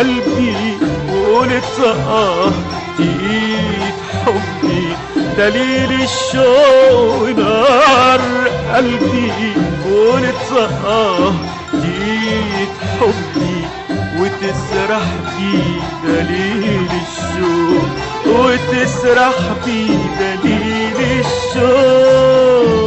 قلبي وقلت اه دقيقة حبي دليل الشوق نار قلبي وقلت اه دقيقة حبي وتسرح بي دليل الشوق وتسرح بي دليل الشوق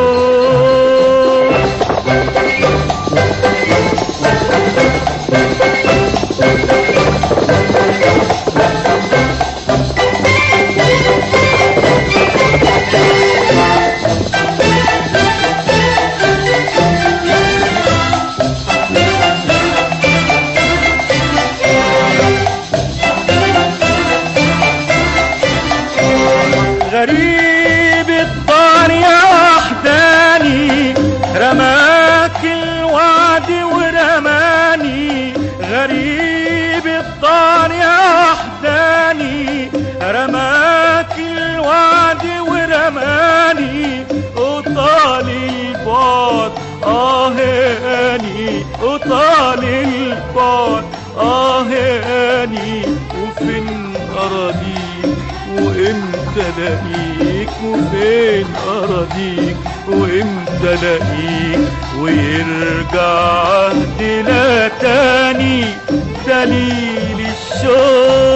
غريب الدار يا وحداني رماك الوعد ورماني غريب الدار يا وحداني رماك الوعد ورماني وطال البعد آهاني وطال البعد آهاني وفين أراضيك وامتى الاقيك وفين اراضيك وامتى الاقيك ويرجع عهدنا تاني دليل الشوق